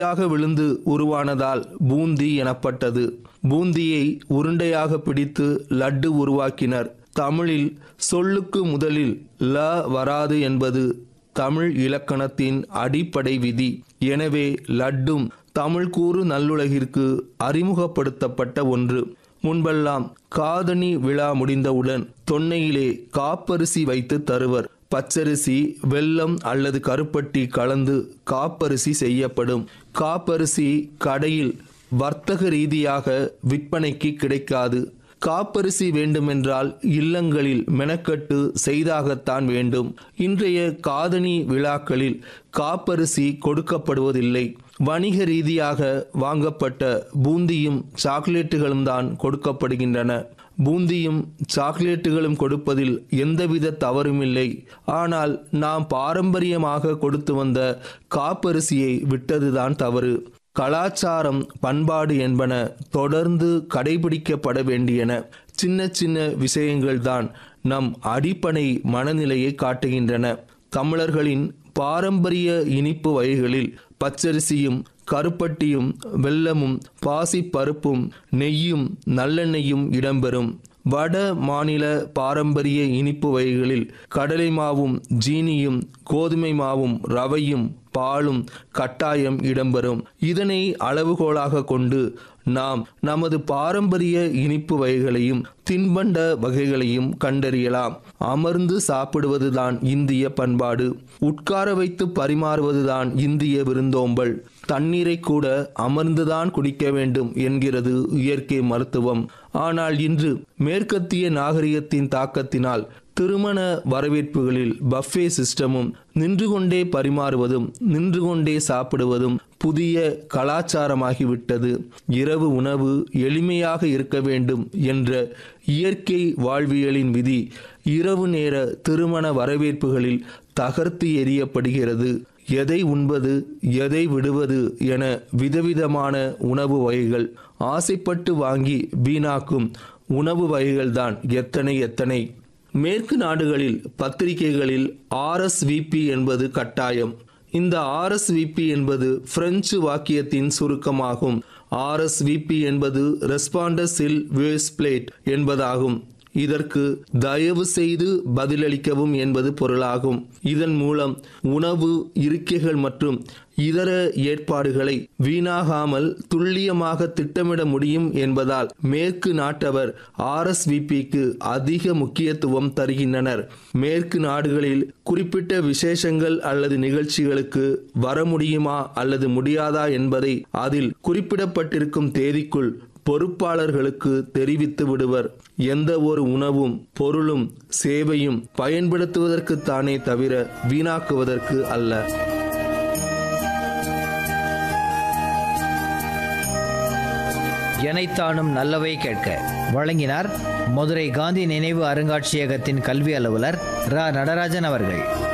யாக விழுந்து உருவானதால் பூந்தி எனப்பட்டது பூந்தியை உருண்டையாக பிடித்து லட்டு உருவாக்கினர் தமிழில் சொல்லுக்கு முதலில் ல வராது என்பது தமிழ் இலக்கணத்தின் அடிப்படை விதி எனவே லட்டும் தமிழ் கூறு நல்லுலகிற்கு அறிமுகப்படுத்தப்பட்ட ஒன்று முன்பெல்லாம் காதணி விழா முடிந்தவுடன் தொன்னையிலே காப்பரிசி வைத்து தருவர் பச்சரிசி வெல்லம் அல்லது கருப்பட்டி கலந்து காப்பரிசி செய்யப்படும் காப்பரிசி கடையில் வர்த்தக ரீதியாக விற்பனைக்கு கிடைக்காது காப்பரிசி வேண்டுமென்றால் இல்லங்களில் மெனக்கட்டு செய்தாகத்தான் வேண்டும் இன்றைய காதணி விழாக்களில் காப்பரிசி கொடுக்கப்படுவதில்லை வணிக ரீதியாக வாங்கப்பட்ட பூந்தியும் சாக்லேட்டுகளும் தான் கொடுக்கப்படுகின்றன பூந்தியும் சாக்லேட்டுகளும் கொடுப்பதில் எந்தவித தவறுமில்லை ஆனால் நாம் பாரம்பரியமாக கொடுத்து வந்த காப்பரிசியை விட்டதுதான் தவறு கலாச்சாரம் பண்பாடு என்பன தொடர்ந்து கடைபிடிக்கப்பட வேண்டியன சின்ன சின்ன விஷயங்கள்தான் நம் அடிப்படை மனநிலையை காட்டுகின்றன தமிழர்களின் பாரம்பரிய இனிப்பு வகைகளில் பச்சரிசியும் கருப்பட்டியும் வெல்லமும் பாசிப்பருப்பும் நெய்யும் நல்லெண்ணெயும் இடம்பெறும் வட மாநில பாரம்பரிய இனிப்பு வகைகளில் கடலை மாவும் ஜீனியும் கோதுமை மாவும் ரவையும் பாலும் கட்டாயம் இடம்பெறும் இதனை அளவுகோலாக கொண்டு நாம் நமது பாரம்பரிய இனிப்பு வகைகளையும் தின்பண்ட வகைகளையும் கண்டறியலாம் அமர்ந்து சாப்பிடுவதுதான் இந்திய பண்பாடு உட்கார வைத்து பரிமாறுவதுதான் இந்திய விருந்தோம்பல் தண்ணீரை கூட அமர்ந்துதான் குடிக்க வேண்டும் என்கிறது இயற்கை மருத்துவம் ஆனால் இன்று மேற்கத்திய நாகரிகத்தின் தாக்கத்தினால் திருமண வரவேற்புகளில் பஃபே சிஸ்டமும் நின்று கொண்டே பரிமாறுவதும் நின்று கொண்டே சாப்பிடுவதும் புதிய கலாச்சாரமாகிவிட்டது இரவு உணவு எளிமையாக இருக்க வேண்டும் என்ற இயற்கை வாழ்வியலின் விதி இரவு நேர திருமண வரவேற்புகளில் தகர்த்து எறியப்படுகிறது எதை உண்பது எதை விடுவது என விதவிதமான உணவு வகைகள் ஆசைப்பட்டு வாங்கி வீணாக்கும் உணவு வகைகள்தான் எத்தனை எத்தனை மேற்கு நாடுகளில் பத்திரிகைகளில் ஆர்எஸ்விபி என்பது கட்டாயம் இந்த ஆர்எஸ்விபி என்பது பிரெஞ்சு வாக்கியத்தின் சுருக்கமாகும் ஆர்எஸ்விபி என்பது ரெஸ்பாண்டஸ் இல் வேஸ் பிளேட் என்பதாகும் இதற்கு தயவு செய்து பதிலளிக்கவும் என்பது பொருளாகும் இதன் மூலம் உணவு இருக்கைகள் மற்றும் இதர ஏற்பாடுகளை வீணாகாமல் துல்லியமாக திட்டமிட முடியும் என்பதால் மேற்கு நாட்டவர் ஆர்எஸ்விபிக்கு அதிக முக்கியத்துவம் தருகின்றனர் மேற்கு நாடுகளில் குறிப்பிட்ட விசேஷங்கள் அல்லது நிகழ்ச்சிகளுக்கு வர முடியுமா அல்லது முடியாதா என்பதை அதில் குறிப்பிடப்பட்டிருக்கும் தேதிக்குள் பொறுப்பாளர்களுக்கு தெரிவித்து விடுவர் எந்த ஒரு உணவும் பொருளும் சேவையும் பயன்படுத்துவதற்குத்தானே தவிர வீணாக்குவதற்கு அல்ல எனைத்தானும் நல்லவை கேட்க வழங்கினார் மதுரை காந்தி நினைவு அருங்காட்சியகத்தின் கல்வி அலுவலர் ரா நடராஜன் அவர்கள்